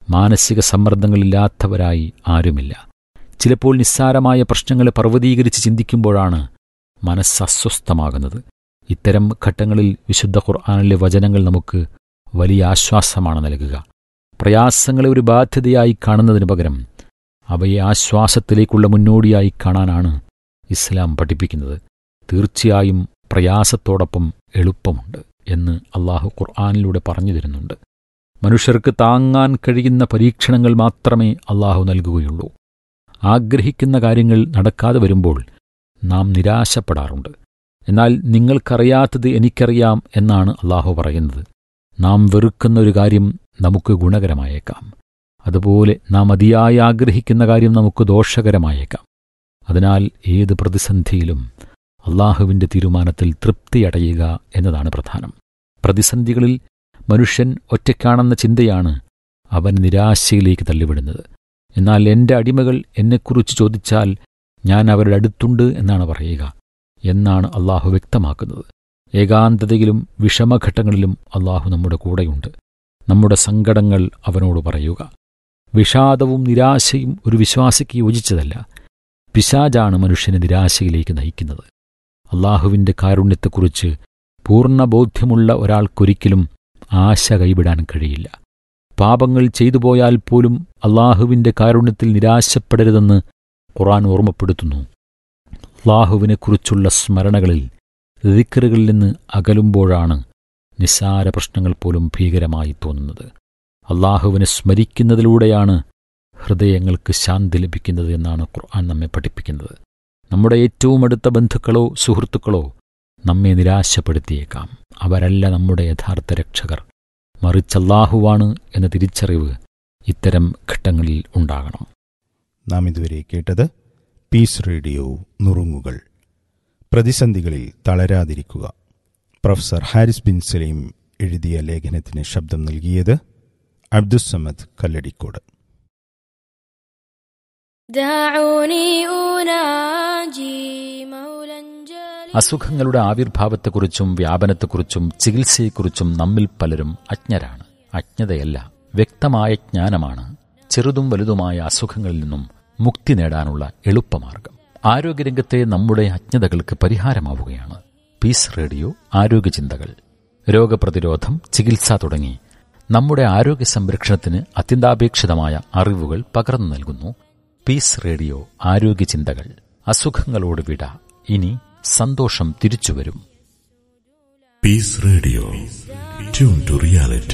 മാനസിക സമ്മർദ്ദങ്ങളില്ലാത്തവരായി ആരുമില്ല ചിലപ്പോൾ നിസ്സാരമായ പ്രശ്നങ്ങളെ പർവ്വതീകരിച്ച് ചിന്തിക്കുമ്പോഴാണ് മനസ്സ് അസ്വസ്ഥമാകുന്നത് ഇത്തരം ഘട്ടങ്ങളിൽ വിശുദ്ധ ഖുർആാനിലെ വചനങ്ങൾ നമുക്ക് വലിയ ആശ്വാസമാണ് നൽകുക പ്രയാസങ്ങളെ ഒരു ബാധ്യതയായി കാണുന്നതിനു പകരം അവയെ ആശ്വാസത്തിലേക്കുള്ള മുന്നോടിയായി കാണാനാണ് ഇസ്ലാം പഠിപ്പിക്കുന്നത് തീർച്ചയായും പ്രയാസത്തോടൊപ്പം എളുപ്പമുണ്ട് എന്ന് അള്ളാഹു ഖുർആാനിലൂടെ പറഞ്ഞു തരുന്നുണ്ട് മനുഷ്യർക്ക് താങ്ങാൻ കഴിയുന്ന പരീക്ഷണങ്ങൾ മാത്രമേ അള്ളാഹു നൽകുകയുള്ളൂ ആഗ്രഹിക്കുന്ന കാര്യങ്ങൾ നടക്കാതെ വരുമ്പോൾ നാം നിരാശപ്പെടാറുണ്ട് എന്നാൽ നിങ്ങൾക്കറിയാത്തത് എനിക്കറിയാം എന്നാണ് അള്ളാഹു പറയുന്നത് നാം വെറുക്കുന്ന ഒരു കാര്യം നമുക്ക് ഗുണകരമായേക്കാം അതുപോലെ നാം അതിയായി ആഗ്രഹിക്കുന്ന കാര്യം നമുക്ക് ദോഷകരമായേക്കാം അതിനാൽ ഏത് പ്രതിസന്ധിയിലും അള്ളാഹുവിൻ്റെ തീരുമാനത്തിൽ തൃപ്തിയടയുക എന്നതാണ് പ്രധാനം പ്രതിസന്ധികളിൽ മനുഷ്യൻ ഒറ്റയ്ക്കാണെന്ന ചിന്തയാണ് അവൻ നിരാശയിലേക്ക് തള്ളിവിടുന്നത് എന്നാൽ എൻ്റെ അടിമകൾ എന്നെക്കുറിച്ച് ചോദിച്ചാൽ ഞാൻ അവരുടെ അടുത്തുണ്ട് എന്നാണ് പറയുക എന്നാണ് അള്ളാഹു വ്യക്തമാക്കുന്നത് ഏകാന്തതയിലും വിഷമഘട്ടങ്ങളിലും അള്ളാഹു നമ്മുടെ കൂടെയുണ്ട് നമ്മുടെ സങ്കടങ്ങൾ അവനോട് പറയുക വിഷാദവും നിരാശയും ഒരു വിശ്വാസിക്ക് യോജിച്ചതല്ല പിശാജാണ് മനുഷ്യനെ നിരാശയിലേക്ക് നയിക്കുന്നത് അള്ളാഹുവിൻ്റെ കാരുണ്യത്തെക്കുറിച്ച് പൂർണ്ണ ബോധ്യമുള്ള ഒരാൾക്കൊരിക്കലും ആശ കൈവിടാൻ കഴിയില്ല പാപങ്ങൾ ചെയ്തു പോയാൽ പോലും അള്ളാഹുവിൻ്റെ കാരുണ്യത്തിൽ നിരാശപ്പെടരുതെന്ന് ഖുറാൻ ഓർമ്മപ്പെടുത്തുന്നു അള്ളാഹുവിനെക്കുറിച്ചുള്ള സ്മരണകളിൽ ദിക്കറുകളിൽ നിന്ന് അകലുമ്പോഴാണ് നിസ്സാര പ്രശ്നങ്ങൾ പോലും ഭീകരമായി തോന്നുന്നത് അള്ളാഹുവിനെ സ്മരിക്കുന്നതിലൂടെയാണ് ഹൃദയങ്ങൾക്ക് ശാന്തി ലഭിക്കുന്നത് എന്നാണ് ഖുർആൻ നമ്മെ പഠിപ്പിക്കുന്നത് നമ്മുടെ ഏറ്റവും അടുത്ത ബന്ധുക്കളോ സുഹൃത്തുക്കളോ നമ്മെ നിരാശപ്പെടുത്തിയേക്കാം അവരല്ല നമ്മുടെ യഥാർത്ഥ രക്ഷകർ മറിച്ച് അല്ലാഹുവാണ് എന്ന തിരിച്ചറിവ് ഇത്തരം ഘട്ടങ്ങളിൽ ഉണ്ടാകണം നാം ഇതുവരെ കേട്ടത് പീസ് റേഡിയോ നുറുങ്ങുകൾ പ്രതിസന്ധികളിൽ തളരാതിരിക്കുക പ്രൊഫസർ ഹാരിസ് ബിൻ സലീം എഴുതിയ ലേഖനത്തിന് ശബ്ദം നൽകിയത് അബ്ദുസമദ് കല്ലടിക്കോട് دعوني أناجي مولا جليلا അസുഖങ്ങളുടെ ആവിർഭാവത്തെക്കുറിച്ചും വ്യാപനത്തെക്കുറിച്ചും ചികിത്സയെക്കുറിച്ചും നമ്മിൽ പലരും അജ്ഞരാണ് അജ്ഞതയല്ല വ്യക്തമായ ജ്ഞാനമാണ് ചെറുതും വലുതുമായ അസുഖങ്ങളിൽ നിന്നും മുക്തി നേടാനുള്ള എളുപ്പമാർഗം ആരോഗ്യരംഗത്തെ നമ്മുടെ അജ്ഞതകൾക്ക് പരിഹാരമാവുകയാണ് പീസ് റേഡിയോ ആരോഗ്യചിന്തകൾ രോഗപ്രതിരോധം ചികിത്സ തുടങ്ങി നമ്മുടെ ആരോഗ്യ സംരക്ഷണത്തിന് അത്യന്താപേക്ഷിതമായ അറിവുകൾ പകർന്നു നൽകുന്നു പീസ് റേഡിയോ ആരോഗ്യചിന്തകൾ അസുഖങ്ങളോട് വിട ഇനി സന്തോഷം തിരിച്ചുവരും Peace Radio. Tune to reality.